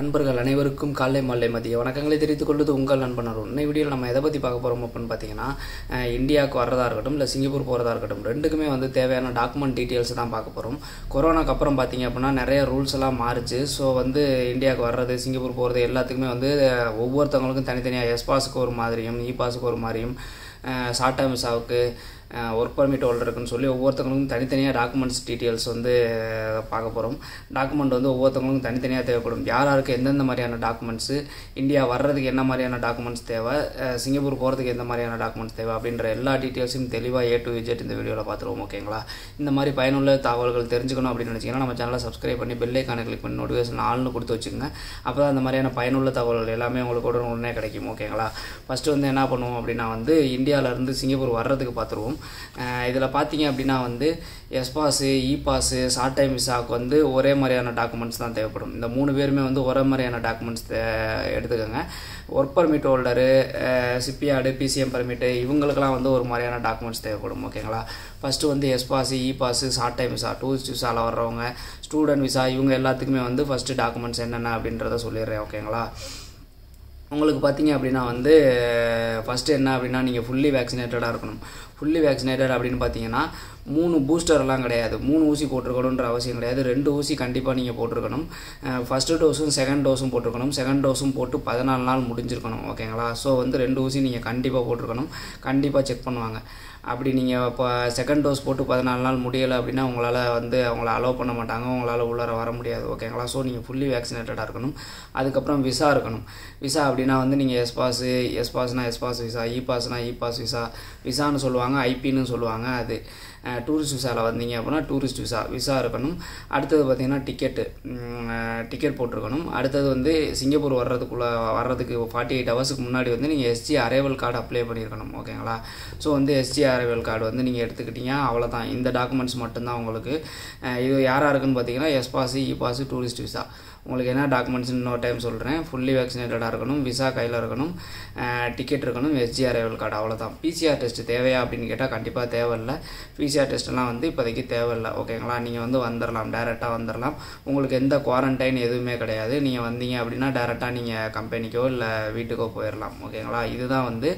நண்பர்கள் அனைவருக்கும் காலை மாலை மதிய வணக்கங்களை தெரிவித்துக் கொள்வது உங்கள் நண்பன் அருண் இன்னை வீடியோவில் நம்ம எதை பற்றி பார்க்க போகிறோம் அப்படின்னு பார்த்தீங்கன்னா அஹ், இந்தியாவுக்கு வரதா இருக்கட்டும் இல்லை சிங்கப்பூர் போகிறதா இருக்கட்டும் ரெண்டுக்குமே வந்து தேவையான டாக்குமெண்ட் டீட்டெயில்ஸ் தான் பார்க்க போகிறோம் கொரோனாக்கு அப்புறம் பார்த்தீங்க அப்படின்னா நிறைய ரூல்ஸ் எல்லாம் மாறுச்சு ஸோ வந்து இந்தியாவுக்கு வர்றது சிங்கப்பூர் போகிறது எல்லாத்துக்குமே வந்து அஹ், ஒவ்வொருத்தவங்களுக்கும் தனித்தனியாக எஸ் பாஸுக்கு ஒரு மாதிரியும் இ பாஸுக்கு ஒரு மாதிரியும் ஷார்ட் டேர்ம் விசாவுக்கு ஒர்க் பர்மிட் ஹோல்டருக்குன்னு சொல்லி ஒவ்வொருத்தவங்களுக்கும் தனித்தனியாக டாக்குமெண்ட்ஸ் டீட்டெயில்ஸ் வந்து அஹ், பார்க்க போகிறோம் டாக்குமெண்ட் வந்து ஒவ்வொருத்தவங்களுக்கும் தனித்தனியாக தேவைப்படும் யார் யாருக்கு எந்தெந்த மாதிரியான டாக்குமெண்ட்ஸு இந்தியா வர்றதுக்கு என்ன மாதிரியான டாக்குமெண்ட்ஸ் தேவை அஹ், சிங்கப்பூர் போகிறதுக்கு எந்த மாதிரியான டாக்குமெண்ட்ஸ் தேவை அப்படின்ற எல்லா டீட்டெயில்ஸையும் தெளிவாக ஏ டு விஜெட் இந்த வீடியோவில் பார்த்துருவோம் ஓகேங்களா இந்த மாதிரி பயனுள்ள தகவல்கள் தெரிஞ்சுக்கணும் அப்படின்னு நினச்சிங்கன்னா நம்ம சேனலை சப்ஸ்கிரைப் பண்ணி பெல்லைக்கான கிளிக் பண்ணி நோட்டிஃபிகேஷன் ஆள்னு கொடுத்து வச்சுக்கோங்க அப்போ தான் அந்த மாதிரியான பயனுள்ள தகவல்கள் எல்லாமே உங்களுக்கு உடனே உடனே கிடைக்கும் ஓகேங்களா ஃபஸ்ட்டு வந்து என்ன பண்ணுவோம் அப்படின்னா வந்து இந்தியாவிலேருந்து சிங்கப்பூர் வர்றதுக்கு பார்த்துருவோம் இதில் பார்த்தீங்க அப்படின்னா வந்து S pass E pass short time விசாவுக்கு வந்து ஒரே மாதிரியான டாக்குமெண்ட்ஸ் தான் தேவைப்படும் இந்த மூணு பேருமே வந்து ஒரே மாதிரியான டாக்குமெண்ட்ஸ் எடுத்துக்கோங்க work permit holder shipyard PCM permit இவங்களுக்கெல்லாம் வந்து ஒரு மாதிரியான டாக்குமெண்ட்ஸ் தேவைப்படும் ஓகேங்களா ஃபஸ்ட்டு வந்து S pass E pass short time visa tourist விசாவில் வர்றவங்க ஸ்டூடெண்ட் விசா இவங்க எல்லாத்துக்குமே வந்து ஃபஸ்ட்டு டாக்குமெண்ட்ஸ் என்னென்ன அப்படின்றத சொல்லிடுறேன் ஓகேங்களா உங்களுக்கு பார்த்தீங்க அப்படின்னா வந்து ஃபஸ்ட்டு என்ன அப்படின்னா நீங்கள் ஃபுல்லி வேக்சினேட்டடாக இருக்கணும் ஃபுல்லி வேக்சினேட்டட் அப்படின்னு பார்த்தீங்கன்னா மூணு பூஸ்டர்லாம் கிடையாது மூணு ஊசி போட்டிருக்கணுன்ற அவசியம் கிடையாது ரெண்டு ஊசி கண்டிப்பாக நீங்கள் போட்டிருக்கணும் ஃபஸ்ட்டு டோஸும் செகண்ட் டோஸும் போட்டிருக்கணும் செகண்ட் டோஸும் போட்டு பதினாலு நாள் முடிஞ்சிருக்கணும் ஓகேங்களா ஸோ வந்து ரெண்டு ஊசி நீங்கள் கண்டிப்பாக போட்டிருக்கணும் கண்டிப்பாக செக் பண்ணுவாங்க அப்படி நீங்கள் இப்போ செகண்ட் டோஸ் போட்டு பதினாலு நாள் முடியலை அப்படின்னா உங்களால் வந்து அவங்கள அலோவ் பண்ண மாட்டாங்க உங்களால் உள்ளார வர முடியாது ஓகேங்களா ஸோ நீங்கள் ஃபுல்லி வேக்சினேட்டடாக இருக்கணும் அதுக்கப்புறம் விசா இருக்கணும் விசா அப்படின்னா வந்து நீங்கள் எஸ் பாஸு எஸ் பாஸ்னா எஸ் பாஸ் விசா இ பாஸ்னா இ பாஸ் விசா விசான்னு சொல்லுவாங்க ஐபின்னு சொல்லுவாங்க அது டூரிஸ்ட் விசாவில் வந்தீங்க அப்படின்னா டூரிஸ்ட் விசா விசா இருக்கணும் அடுத்தது பார்த்தீங்கன்னா டிக்கெட்டு டிக்கெட் போட்டிருக்கணும் அடுத்தது வந்து சிங்கப்பூர் வர்றதுக்குள்ளே வர்றதுக்கு ஃபார்ட்டி எயிட் ஹவர்ஸுக்கு முன்னாடி வந்து நீங்கள் எஸ்ஜி அரைவல் கார்டு அப்ளை பண்ணியிருக்கணும் ஓகேங்களா ஸோ வந்து எஸ்ஜி அரைவல் கார்டு வந்து நீங்கள் எடுத்துக்கிட்டீங்க அவ்வளோதான் இந்த டாக்குமெண்ட்ஸ் மட்டும்தான் உங்களுக்கு அஹ் இது யார் யாருக்குன்னு பார்த்தீங்கன்னா S pass E pass tourist visa உங்களுக்கு என்ன டாக்குமெண்ட்ஸ் இன்னொரு டைம் சொல்கிறேன் ஃபுல்லி வேக்சினேட்டடாக இருக்கணும் விசா கையில் இருக்கணும் டிக்கெட் இருக்கணும் எஸ்ஜி அரைவல் கார்டு அவ்வளோதான் பிசிஆர் டெஸ்ட் தேவையா அப்படின்னு கேட்டால் கண்டிப்பாக தேவையில்லை பிசிஆர் டெஸ்ட்லாம் வந்து இப்போதைக்கு தேவையில்லை ஓகேங்களா நீங்கள் வந்து வந்துடலாம் டேரெக்டாக வந்துடலாம் உங்களுக்கு எந்த குவாரண்டைன் எதுவுமே கிடையாது நீங்கள் வந்தீங்க அப்படின்னா டேரெக்டாக நீங்கள் கம்பெனிக்கோ இல்லை வீட்டுக்கோ போயிடலாம் ஓகேங்களா இதுதான் வந்து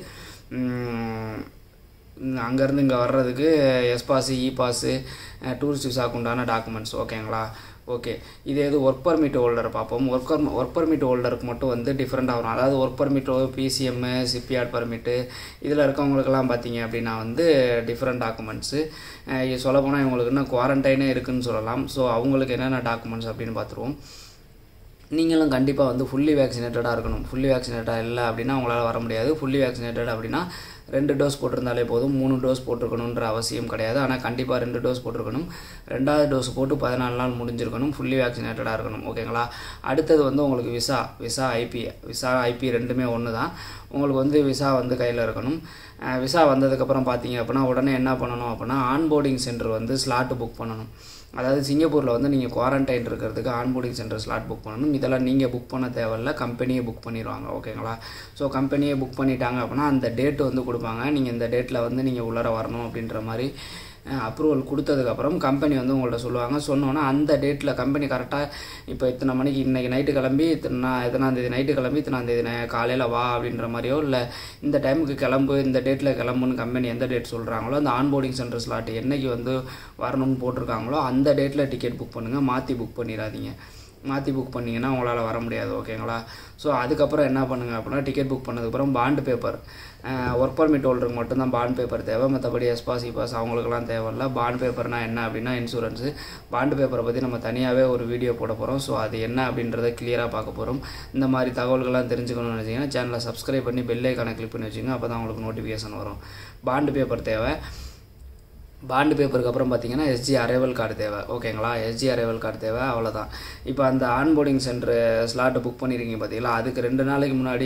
அங்கேருந்து இங்கே வர்றதுக்கு S pass E pass tourist விசாக்கு உண்டான டாக்குமெண்ட்ஸ் ஓகேங்களா ஓகே இதே இது ஒர்க் பர்மிட் ஹோல்டர் பார்ப்போம் ஒர்க் ஒர்க் பர்மிட் ஹோல்டருக்கு மட்டும் வந்து டிஃப்ரெண்ட்டாக வரும் அதாவது ஒர்க் பர்மிட்டோ பிசிஎம்மு சிப்பியார்ட் பர்மிட்டு இதில் இருக்கவங்களுக்கெல்லாம் பார்த்தீங்க அப்படின்னா வந்து டிஃப்ரெண்ட் டாக்குமெண்ட்ஸு சொல்லப்போனால் இவங்களுக்கு இன்னும் குவாரண்டைனே இருக்குதுன்னு சொல்லலாம் ஸோ அவங்களுக்கு என்னென்ன டாக்குமெண்ட்ஸ் அப்படின்னு பார்த்துருவோம் நீங்களும் கண்டிப்பாக வந்து ஃபுல்லி வேக்சினேட்டடாக இருக்கணும் ஃபுல்லி வேக்சினேட்டடாக இல்லை அப்படின்னா உங்களால் வர முடியாது ஃபுல்லி வேக்சினேட்டட் அப்படின்னா ரெண்டு டோஸ் போட்டிருந்தாலே போதும் மூணு டோஸ் போட்டிருக்கணுன்ற அவசியம் கிடையாது ஆனால் கண்டிப்பாக ரெண்டு டோஸ் போட்டிருக்கணும் ரெண்டாவது டோஸ் போட்டு பதினாலு நாள் முடிஞ்சிருக்கணும் ஃபுல்லி வேக்சினேட்டடாக இருக்கணும் ஓகேங்களா அடுத்தது வந்து உங்களுக்கு visa visa IP visa IP ரெண்டுமே ஒன்று தான் உங்களுக்கு வந்து விசா வந்து கையில் இருக்கணும் விசா வந்ததுக்கப்புறம் பார்த்தீங்க அப்படின்னா உடனே என்ன பண்ணணும் அப்படின்னா ஆன்போர்டிங் சென்டர் வந்து ஸ்லாட்டு புக் பண்ணணும் அதாவது சிங்கப்பூரில் வந்து நீங்கள் குவாரண்டைன் இருக்கிறதுக்கு ஆன்போர்டிங் சென்டர் ஸ்லாட் புக் பண்ணணும் இதெல்லாம் நீங்கள் புக் பண்ண தேவையில்ல கம்பெனியே புக் பண்ணிடுவாங்க ஓகேங்களா ஸோ கம்பெனியே புக் பண்ணிட்டாங்க அப்படின்னா அந்த டேட்டு வந்து கொடுப்பாங்க நீங்கள் இந்த டேட்டில் வந்து நீங்கள் உள்ளார வரணும் அப்படின்ற மாதிரி அப்ரூவல் கொடுத்ததுக்கப்புறம் கம்பெனி வந்து உங்கள்ட்ட சொல்லுவாங்க சொன்னோன்னா அந்த டேட்டில் கம்பெனி கரெக்டாக இப்போ இத்தனை மணிக்கு இன்றைக்கி நைட்டு கிளம்பி இத்தனை எத்தனாந்தேதி நைட்டு கிளம்பி இத்தனாந்தேதி காலையில் வா அப்படின்ற மாதிரியோ இல்லை இந்த டைமுக்கு கிளம்பு இந்த டேட்டில் கிளம்புன்னு கம்பெனி எந்த டேட் சொல்கிறாங்களோ அந்த ஆன்போர்டிங் சென்டர் ஸ்லாட் என்றைக்கு வந்து வரணும்னு போட்டிருக்காங்களோ அந்த டேட்டில் டிக்கெட் புக் பண்ணுங்கள் மாற்றி புக் பண்ணிடாதீங்க மாற்றி புக் பண்ணிங்கன்னா உங்களால் வர முடியாது ஓகேங்களா ஸோ அதுக்கப்புறம் என்ன பண்ணுங்கள் அப்படின்னா டிக்கெட் புக் பண்ணதுக்கப்புறம் பாண்டு பேப்பர் ஒர்க் பர்மிட் ஹோல்டருக்கு மட்டும்தான் பாண்ட் பேப்பர் தேவை மற்றபடி எஸ்பாஸ் இபாஸ் அவங்களுக்குலாம் தேவையில்ல பாண்ட் பேப்பர்னால் என்ன அப்படின்னா இன்சூரன்ஸு பாண்டு பேப்பரை பற்றி நம்ம தனியாகவே ஒரு வீடியோ போட போகிறோம் ஸோ அது என்ன அப்படின்றத கிளியராக பார்க்க போகிறோம் இந்த மாதிரி தகவல்கள்லாம் தெரிஞ்சுக்கணும்னு நினச்சிங்கன்னா சேனலை சப்ஸ்கிரைப் பண்ணி பெல்லைக்கான கிளிக் பண்ணி வச்சுங்க அப்போ தான் உங்களுக்கு நோட்டிஃபிகேஷன் வரும் பாண்டு பேப்பர் தேவை பாண்டு பேப்பருக்கு அப்புறம் பார்த்தீங்கன்னா எஸ்ஜி அரைவல் கார்டு தேவை ஓகேங்களா எஸ்ஜி அரைவல் கார்டு தேவை அவ்வளோதான் இப்போ அந்த ஆன்போர்டிங் சென்டர் ஸ்லாட்டை புக் பண்ணியிருக்கீங்க பார்த்தீங்களா அதுக்கு ரெண்டு நாளைக்கு முன்னாடி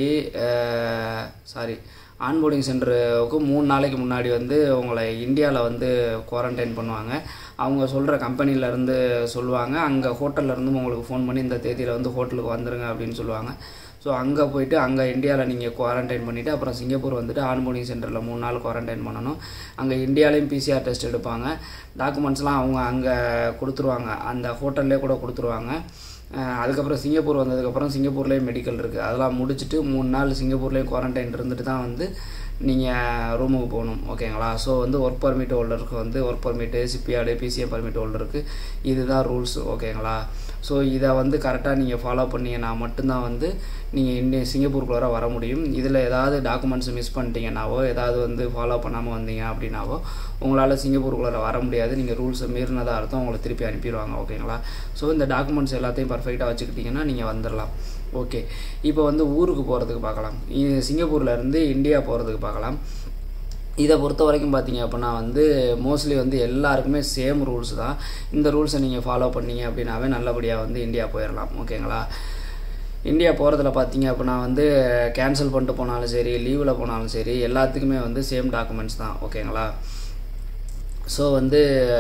சாரி ஆன்போர்டிங் சென்டருக்கு மூணு நாளைக்கு முன்னாடி வந்து உங்களை இந்தியாவில் வந்து குவாரண்டைன் பண்ணுவாங்க அவங்க சொல்கிற கம்பெனிலேருந்து சொல்லுவாங்க அங்கே ஹோட்டல்லேருந்து உங்களுக்கு ஃபோன் பண்ணி இந்த தேதியில் வந்து ஹோட்டலுக்கு வந்துடுங்க அப்படின்னு சொல்லுவாங்க ஸோ அங்கே போயிட்டு அங்கே இந்தியாவில் நீங்கள் குவாரண்டைன் பண்ணிவிட்டு அப்புறம் சிங்கப்பூர் வந்துட்டு ஆன்போர்டிங் சென்டரில் மூணு நாள் குவாரண்டைன் பண்ணணும் அங்கே இந்தியாலையும் பிசிஆர் டெஸ்ட் எடுப்பாங்க டாக்குமெண்ட்ஸ்லாம் அவங்க அங்கே கொடுத்துருவாங்க அந்த ஹோட்டல்லே கூட கொடுத்துருவாங்க அஹ் அதுக்கப்புறம் சிங்கப்பூர் வந்ததுக்கப்புறம் சிங்கப்பூர்லேயே மெடிக்கல் இருக்குது அதெல்லாம் முடிச்சுட்டு மூணு நாள் சிங்கப்பூர்லேயே குவாரண்டைன் இருந்துட்டு தான் வந்து நீங்கள் ரூமுக்கு போகணும் ஓகேங்களா ஸோ வந்து ஒர்க் பர்மிட் ஹோல்டருக்கு வந்து work permit shipyard PCM permit ஹோல்டருக்கு இதுதான் ரூல்ஸ் ஓகேங்களா ஸோ இதை வந்து கரெக்டாக நீங்கள் ஃபாலோ பண்ணீங்கன்னா மட்டும்தான் வந்து நீங்கள் இந்திய சிங்கப்பூருக்குள்ளார வர முடியும் இதில் ஏதாவது டாக்குமெண்ட்ஸ் மிஸ் பண்ணிட்டீங்கன்னாவோ ஏதாவது வந்து ஃபாலோ பண்ணாமல் வந்தீங்க அப்படின்னாவோ உங்களால் சிங்கப்பூருக்குள்ளார வர முடியாது நீங்கள் ரூல்ஸை மீறினதாக அர்த்தம் உங்களை திருப்பி அனுப்பிடுவாங்க ஓகேங்களா ஸோ இந்த டாக்குமெண்ட்ஸ் எல்லாத்தையும் பர்ஃபெக்டாக வச்சுக்கிட்டிங்கன்னா நீங்கள் வந்துடலாம் ஓகே இப்போ வந்து ஊருக்கு போகிறதுக்கு பார்க்கலாம் இ- சிங்கப்பூர்ல இருந்து இந்தியா போகிறதுக்கு பார்க்கலாம் இதை பொறுத்த வரைக்கும் பார்த்தீங்க அப்படின்னா வந்து மோஸ்ட்லி வந்து எல்லாருக்குமே சேம் ரூல்ஸ் தான் இந்த ரூல்ஸை நீங்கள் ஃபாலோ பண்ணீங்க அப்படின்னாவே நல்லபடியாக வந்து இந்தியா போயிடலாம் ஓகேங்களா இந்தியா போகிறதுல பார்த்தீங்க அப்படின்னா வந்து கேன்சல் பண்ணிட்டு போனாலும் சரி லீவில் போனாலும் சரி எல்லாத்துக்குமே வந்து சேம் டாக்குமெண்ட்ஸ் தான் ஓகேங்களா ஸோ வந்து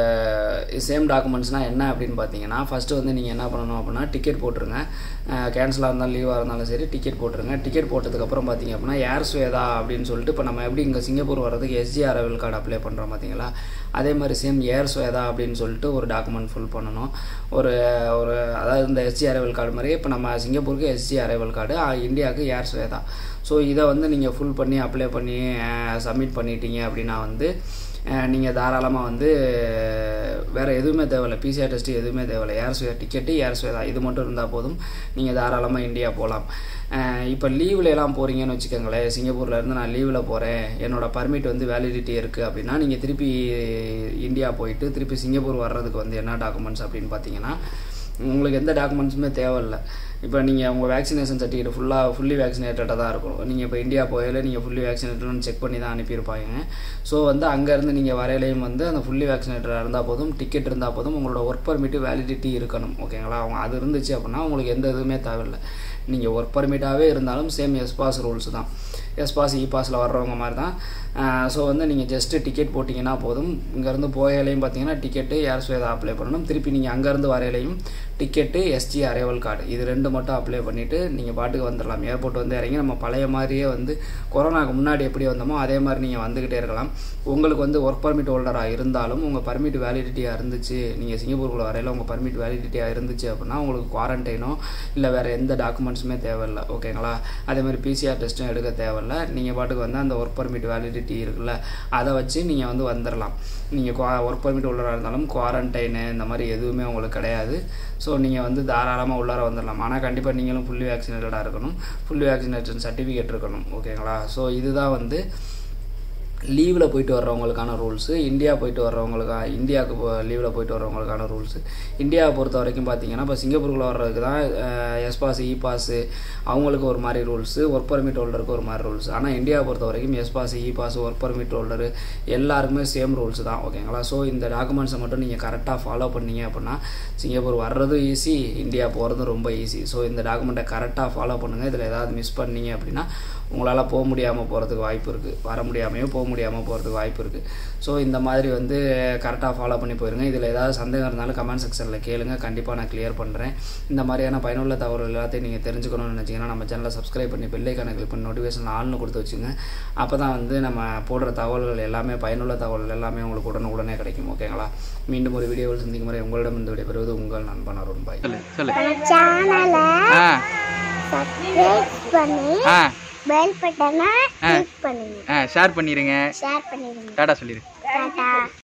சேம் டாக்குமெண்ட்ஸ்னால் என்ன அப்படின்னு பார்த்தீங்கன்னா ஃபஸ்ட்டு வந்து நீங்கள் என்ன பண்ணணும் அப்படின்னா டிக்கெட் போட்டுருங்க கேன்சலாக இருந்தாலும் லீவாக இருந்தாலும் சரி டிக்கெட் போட்டுருங்க டிக்கெட் போட்டதுக்கப்புறம் பார்த்தீங்க அப்படின்னா ஏர் ஸ்வேதா அப்படின்னு சொல்லிட்டு இப்போ நம்ம எப்படி இங்கே சிங்கப்பூர் வர்றதுக்கு எஸ்ஜிஆர் அரைவல் கார்டு அப்ளை பண்ணுறோம் பார்த்தீங்களா அதே மாதிரி சேம் ஏர் ஸ்வேதா அப்படின்னு சொல்லிட்டு ஒரு டாக்குமெண்ட் ஃபில் பண்ணணும் ஒரு ஒரு அதாவது இந்த எஸ்ஜி அரைவல் கார்டு மாதிரி இப்போ நம்ம சிங்கப்பூருக்கு எஸ்ஜி அரைவல் கார்டு இந்தியாவுக்கு ஏர் ஸ்வேதா ஸோ இதை வந்து நீங்கள் ஃபுல் பண்ணி அப்ளை பண்ணி சப்மிட் பண்ணிட்டீங்க அப்படின்னா வந்து நீங்கள் தாராளமாக வந்து வேறு எதுவுமே தேவையில்ல பிசிஆர் டெஸ்ட் எதுவுமே தேவையில்ல airways ticket airways தான் இது மட்டும் இருந்தால் போதும் நீங்கள் தாராளமாக இந்தியா போகலாம் இப்போ லீவில் எல்லாம் போகிறீங்கன்னு வச்சுக்கோங்களேன் சிங்கப்பூர்ல இருந்து நான் லீவில் போகிறேன் என்னோட பர்மிட் வந்து வேலிடிட்டி இருக்குது அப்படின்னா நீங்கள் திருப்பி இந்தியா போயிட்டு திருப்பி சிங்கப்பூர் வர்றதுக்கு வந்து என்ன டாக்குமெண்ட்ஸ் அப்படின்னு பார்த்தீங்கன்னா உங்களுக்கு எந்த டாக்குமெண்ட்ஸுமே தேவையில்ல இப்போ நீங்கள் உங்கள் வேக்சினேஷன் சர்டிஃபிகேட் ஃபுல்லாக ஃபுல்லி வேக்சினேட்டடாக தான் இருக்கும் நீங்கள் இப்போ இந்தியா போயில நீங்கள் ஃபுல்லி வேக்சினேட்டட்னு செக் பண்ணி தான் அனுப்பியிருப்பாங்க ஸோ வந்து அங்கேருந்து நீங்கள் வரையிலையும் வந்து அந்த ஃபுல்லி வேக்சினேட்டடாக இருந்தால் போதும் டிக்கெட் இருந்தால் போதும் உங்களோட ஒர்க் பர்மிட்டு வேலிடிட்டி இருக்கணும் ஓகேங்களா அவங்க அது இருந்துச்சு அப்படின்னா உங்களுக்கு எந்த இதுவுமே தேவையில்லை நீங்கள் ஒர்க் பர்மிட்டாகவே இருந்தாலும் சேம் எஸ் பாஸ் ரூல்ஸ் தான் எஸ் பாஸ் இ பாஸில் வர்றவங்க மாதிரி தான் ஸோ வந்து நீங்கள் ஜஸ்ட்டு டிக்கெட் போட்டிங்கன்னா போதும் இங்கேருந்து போகையிலையும் பார்த்தீங்கன்னா டிக்கெட்டு ஏர் ஸ்வேதா அப்ளை பண்ணணும் திருப்பி நீங்கள் அங்கேருந்து வரையிலையும் டிக்கெட்டு எஸ்டி அரைவல் கார்டு இது ரெண்டு மட்டும் அப்ளை பண்ணிவிட்டு நீங்கள் பாட்டுக்கு வந்துடலாம் ஏர்போர்ட் வந்து இறங்கி நம்ம பழைய மாதிரியே வந்து கொரோனாக்கு முன்னாடி எப்படி வந்தோமோ அதே மாதிரி நீங்கள் வந்துக்கிட்டே இருக்கலாம் உங்களுக்கு வந்து ஒர்க் பர்மிட் ஹோல்டராக இருந்தாலும் உங்கள் பர்மிட் வேலிடிட்டியாக இருந்துச்சு நீங்கள் சிங்கப்பூருக்குள்ள வரையில உங்கள் பர்மிட் வேலிடிட்டியாக இருந்துச்சு அப்படின்னா உங்களுக்கு குவாரண்டைனோ இல்லை வேறு எந்த டாக்குமெண்ட்ஸுமே தேவையில்லை ஓகேங்களா அதே மாதிரி பிசிஆர் டெஸ்ட்டும் எடுக்க தேவையில்ல நீங்கள் பாட்டுக்கு வந்து அந்த ஒர்க் பர்மிட் வேலிடிட்டி இருக்குல்ல அதை வச்சு நீங்கள் வந்து வந்துடலாம் நீங்கள் குவா ஒர்க் பர்மிட் உள்ளார இருந்தாலும் குவாரண்டைனு இந்த மாதிரி எதுவுமே உங்களுக்கு கிடையாது ஸோ நீங்கள் வந்து தாராளமாக உள்ளார வந்துடலாம் ஆனால் கண்டிப்பாக நீங்களும் ஃபுல்லி வேக்சினேட்டடாக இருக்கணும் ஃபுல்லி வேக்சினேஷன் சர்டிஃபிகேட் இருக்கணும் ஓகேங்களா ஸோ இதுதான் வந்து லீவில் போயிட்டு வர்றவங்களுக்கான ரூல்ஸு இந்தியா போயிட்டு வர்றவங்களுக்கா இந்தியாவுக்கு லீவில் போயிட்டு வர்றவங்களுக்கான ரூல்ஸு இந்தியாவை பொறுத்த வரைக்கும் பார்த்தீங்கன்னா இப்போ சிங்கப்பூருக்குள்ள வர்றதுக்கு தான் எஸ் பாஸ் இ பாஸு அவங்களுக்கு ஒரு மாதிரி ரூல்ஸு ஒர்க் பர்மிட் ஹோல்டருக்கு ஒரு மாதிரி ரூல்ஸ் ஆனால் இந்தியாவை பொறுத்த வரைக்கும் S pass E pass work permit holder எல்லாருக்குமே சேம் ரூல்ஸ் தான் ஓகேங்களா ஸோ இந்த டாக்குமெண்ட்ஸை மட்டும் நீங்கள் கரெக்டாக ஃபாலோ பண்ணீங்க அப்படின்னா சிங்கப்பூர் வர்றதும் ஈஸி இந்தியா போகிறதும் ரொம்ப ஈஸி ஸோ இந்த டாக்குமெண்ட்டை கரெக்டாக ஃபாலோ பண்ணுங்கள் இதில் ஏதாவது மிஸ் பண்ணீங்க அப்படின்னா உங்களால் போக முடியாமல் போகிறதுக்கு வாய்ப்பு இருக்குது வர முடியாமையும் போக முடியாமல் போகிறதுக்கு வாய்ப்பு இருக்குது ஸோ இந்த மாதிரி வந்து கரெக்டாக ஃபாலோ பண்ணி போயிருங்க இதில் ஏதாவது சந்தேகம் இருந்தாலும் கமெண்ட் செக்ஷனில் கேளுங்க கண்டிப்பாக நான் கிளியர் பண்ணுறேன் இந்த மாதிரியான பயனுள்ள தகவல் எல்லாத்தையும் நீங்கள் தெரிஞ்சுக்கணும்னு நினச்சிங்கன்னா நம்ம சேனலை சப்ஸ்கிரைப் பண்ணி பெல்லைக்கான கிளிக் பண்ணி நோட்டிஃபிகேஷன் ஆள்னு கொடுத்து வச்சுங்க அப்போ தான் வந்து நம்ம போடுற தகவல்கள் எல்லாமே பயனுள்ள தகவல் எல்லாமே உங்களுக்கு உடனுக்குடனே கிடைக்கும் ஓகேங்களா மீண்டும் ஒரு வீடியோவில் சந்திக்கும் முறை உங்களிடம் இந்த விடைபெறுவது உங்கள் நண்பன் அருண் பாய் சொல்லு சொல்லு சேனலை ஆ சப்ஸ்கிரைப் பண்ணி ஆ பெல் பட்டனை கிளிக் பண்ணுங்க ஆ ஷேர் பண்ணிடுங்க ஷேர் பண்ணிடுங்க டாடா சொல்லிடு டாடா